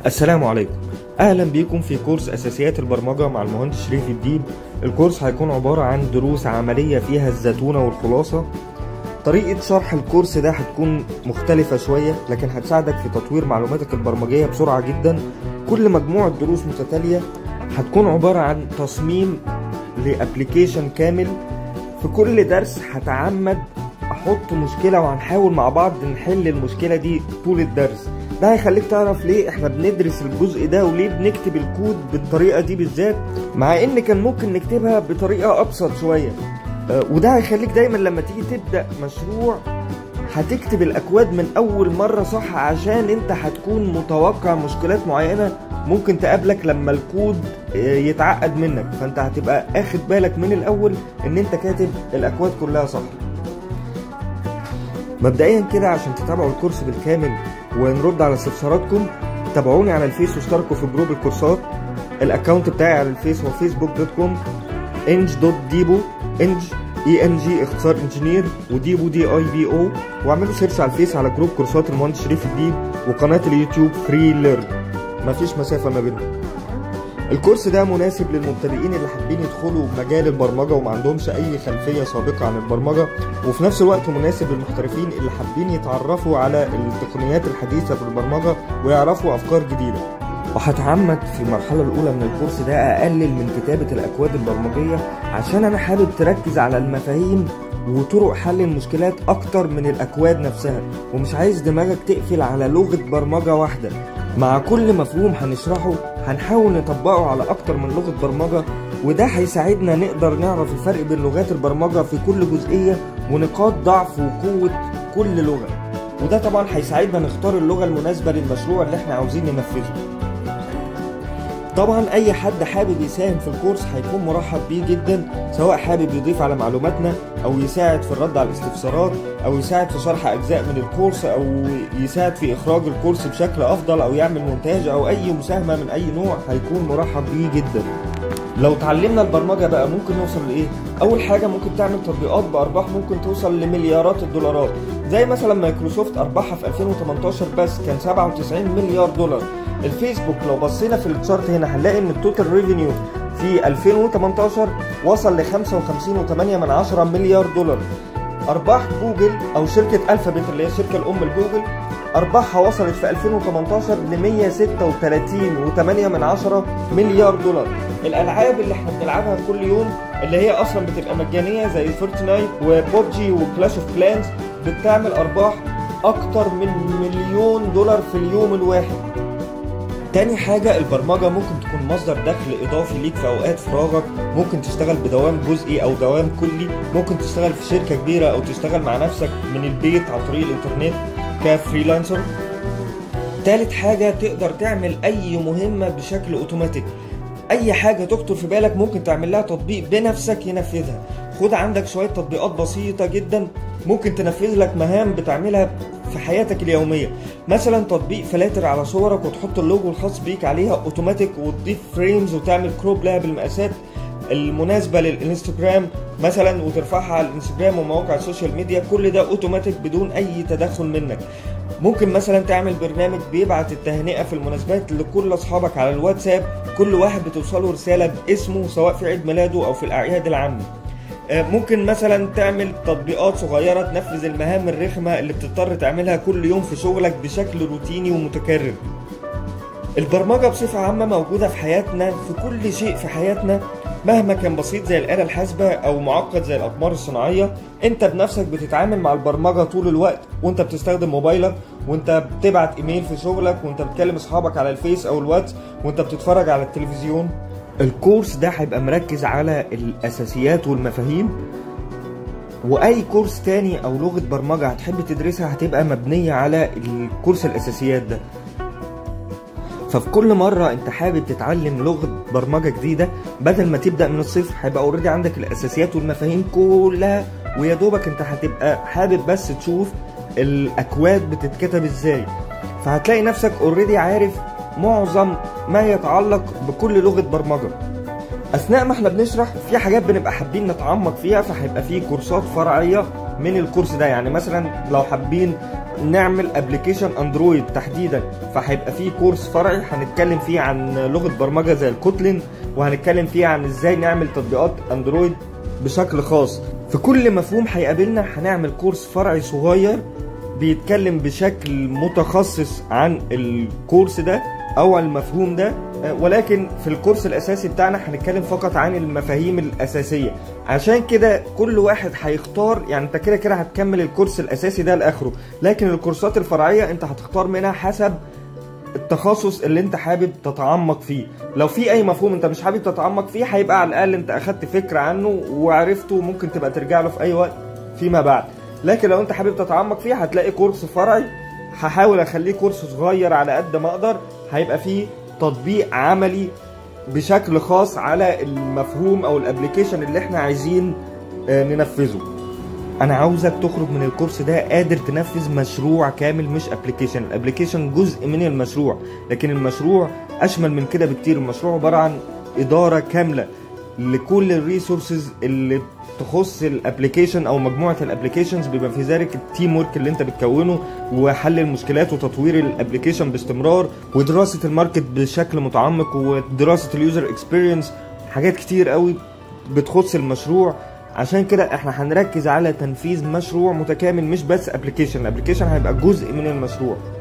السلام عليكم اهلا بيكم في كورس اساسيات البرمجه مع المهندس شريف الدين الكورس هيكون عباره عن دروس عمليه فيها الزتونه والخلاصه طريقه شرح الكورس ده هتكون مختلفه شويه لكن هتساعدك في تطوير معلوماتك البرمجيه بسرعه جدا كل مجموعه دروس متتاليه هتكون عباره عن تصميم لابلكيشن كامل في كل درس هتعمد احط مشكله وهنحاول مع بعض نحل المشكله دي طول الدرس ده هيخليك تعرف ليه احنا بندرس الجزء ده وليه بنكتب الكود بالطريقه دي بالذات مع ان كان ممكن نكتبها بطريقه ابسط شويه آه، وده هيخليك دايما لما تيجي تبدا مشروع هتكتب الاكواد من اول مره صح عشان انت هتكون متوقع مشكلات معينه ممكن تقابلك لما الكود آه، يتعقد منك فانت هتبقى اخد بالك من الاول ان انت كاتب الاكواد كلها صح مبدئيا كده عشان تتابعوا الكورس بالكامل ونرد على استفساراتكم تابعوني على الفيس واشتركوا في جروب الكورسات الاكونت بتاعي على الفيس هو فيسبوك دوت كوم انج دوت ديبو انج اي ان جي اختصار انجينير وديبو دي اي بي او واعملوا سيرش على الفيس على جروب كورسات المهندس شريف الدين وقناه اليوتيوب فري ليرن مفيش مسافه ما بينهم الكورس ده مناسب للمبتدئين اللي حابين يدخلوا مجال البرمجة وما عندهمش أي خلفية سابقة عن البرمجة وفي نفس الوقت مناسب للمحترفين اللي حابين يتعرفوا على التقنيات الحديثة في البرمجة ويعرفوا أفكار جديدة وهتعمد في المرحلة الأولى من الكورس ده أقلل من كتابة الأكواد البرمجية عشان أنا حابب تركز على المفاهيم وطرق حل المشكلات أكتر من الأكواد نفسها ومش عايز دماغك تقفل على لغة برمجة واحدة مع كل مفهوم هنشرحه هنحاول نطبقه على أكتر من لغة برمجة وده هيساعدنا نقدر نعرف الفرق بين لغات البرمجة في كل جزئية ونقاط ضعف وقوة كل لغة وده طبعا هيساعدنا نختار اللغة المناسبة للمشروع اللي احنا عاوزين ننفذه طبعا اي حد حابب يساهم في الكورس هيكون مرحب بيه جدا سواء حابب يضيف على معلوماتنا او يساعد في الرد على الاستفسارات او يساعد في شرح اجزاء من الكورس او يساعد في اخراج الكورس بشكل افضل او يعمل مونتاج او اي مساهمه من اي نوع هيكون مرحب بيه جدا لو اتعلمنا البرمجه بقى ممكن نوصل لايه اول حاجه ممكن تعمل تطبيقات بارباح ممكن توصل لمليارات الدولارات زي مثلا مايكروسوفت ارباحها في 2018 بس كان 97 مليار دولار الفيسبوك لو بصينا في التشارت هنا هنلاقي ان التوتال ريفينيو في 2018 وصل ل 55.8 من عشرة مليار دولار ارباح جوجل او شركه الفابت اللي هي الشركه الام لجوجل ارباحها وصلت في 2018 ل 136.8 من عشرة مليار دولار الالعاب اللي احنا بنلعبها كل يوم اللي هي اصلا بتبقى مجانيه زي فورتنايت وبوبجي وكلاش اوف كلانز بتعمل ارباح اكتر من مليون دولار في اليوم الواحد تاني حاجة البرمجة ممكن تكون مصدر دخل إضافي ليك في أوقات فراغك ممكن تشتغل بدوام جزئي أو دوام كلي ممكن تشتغل في شركة كبيرة أو تشتغل مع نفسك من البيت عن طريق الإنترنت كفريلانسر تالت حاجة تقدر تعمل أي مهمة بشكل أوتوماتيك أي حاجة تخطر في بالك ممكن تعمل لها تطبيق بنفسك ينفذها خد عندك شوية تطبيقات بسيطة جدا ممكن تنفذ لك مهام بتعملها في حياتك اليومية مثلا تطبيق فلاتر على صورك وتحط اللوجو الخاص بيك عليها اوتوماتيك وتضيف فريمز وتعمل كروب لها بالمقاسات المناسبة للانستجرام مثلا وترفعها على الانستجرام ومواقع السوشيال ميديا كل ده اوتوماتيك بدون اي تدخل منك ممكن مثلا تعمل برنامج بيبعت التهنئة في المناسبات لكل اصحابك على الواتساب كل واحد بتوصله رسالة باسمه سواء في عيد ميلاده او في الاعياد العامة آه، ممكن مثلا تعمل تطبيقات صغيرة تنفذ المهام الرخمة اللي بتضطر تعملها كل يوم في شغلك بشكل روتيني ومتكرر البرمجة بصفة عامة موجودة في حياتنا في كل شيء في حياتنا مهما كان بسيط زي الآلة الحاسبة أو معقد زي الأقمار الصناعية أنت بنفسك بتتعامل مع البرمجة طول الوقت وأنت بتستخدم موبايلك وأنت بتبعت إيميل في شغلك وأنت بتكلم أصحابك على الفيس أو الواتس وأنت بتتفرج على التلفزيون الكورس ده هيبقى مركز على الأساسيات والمفاهيم واي كورس تاني او لغه برمجه هتحب تدرسها هتبقى مبنيه على الكورس الاساسيات ده ففي كل مرة انت حابب تتعلم لغة برمجة جديدة بدل ما تبدأ من الصفر هيبقى اوريدي عندك الاساسيات والمفاهيم كلها ويا دوبك انت هتبقى حابب بس تشوف الاكواد بتتكتب ازاي فهتلاقي نفسك اوريدي عارف معظم ما يتعلق بكل لغة برمجة اثناء ما احنا بنشرح في حاجات بنبقى حابين نتعمق فيها فهيبقى في كورسات فرعيه من الكورس ده يعني مثلا لو حابين نعمل ابلكيشن اندرويد تحديدا فهيبقى فيه كورس فرعي هنتكلم فيه عن لغه برمجه زي الكوتلين وهنتكلم فيه عن ازاي نعمل تطبيقات اندرويد بشكل خاص في كل مفهوم هيقابلنا هنعمل كورس فرعي صغير بيتكلم بشكل متخصص عن الكورس ده او المفهوم ده ولكن في الكورس الاساسي بتاعنا هنتكلم فقط عن المفاهيم الاساسيه عشان كده كل واحد هيختار يعني انت كده كده هتكمل الكورس الاساسي ده لاخره لكن الكورسات الفرعيه انت هتختار منها حسب التخصص اللي انت حابب تتعمق فيه لو في اي مفهوم انت مش حابب تتعمق فيه هيبقى على الاقل انت اخدت فكره عنه وعرفته ممكن تبقى ترجع له في اي وقت فيما بعد لكن لو انت حابب تتعمق فيه هتلاقي كورس فرعي هحاول اخليه كورس صغير على قد ما اقدر هيبقى فيه تطبيق عملي بشكل خاص على المفهوم او الابلكيشن اللي احنا عايزين ننفذه انا عاوزك تخرج من الكورس ده قادر تنفذ مشروع كامل مش ابلكيشن الابلكيشن جزء من المشروع لكن المشروع اشمل من كده بكتير المشروع عباره عن اداره كامله لكل الريسورسز اللي تخص الابلكيشن او مجموعه الابلكيشنز بيبقى في ذلك التيم ورك اللي انت بتكونه وحل المشكلات وتطوير الابلكيشن باستمرار ودراسه الماركت بشكل متعمق ودراسه اليوزر اكسبيرينس حاجات كتير قوي بتخص المشروع عشان كده احنا هنركز على تنفيذ مشروع متكامل مش بس ابلكيشن الابلكيشن هيبقى جزء من المشروع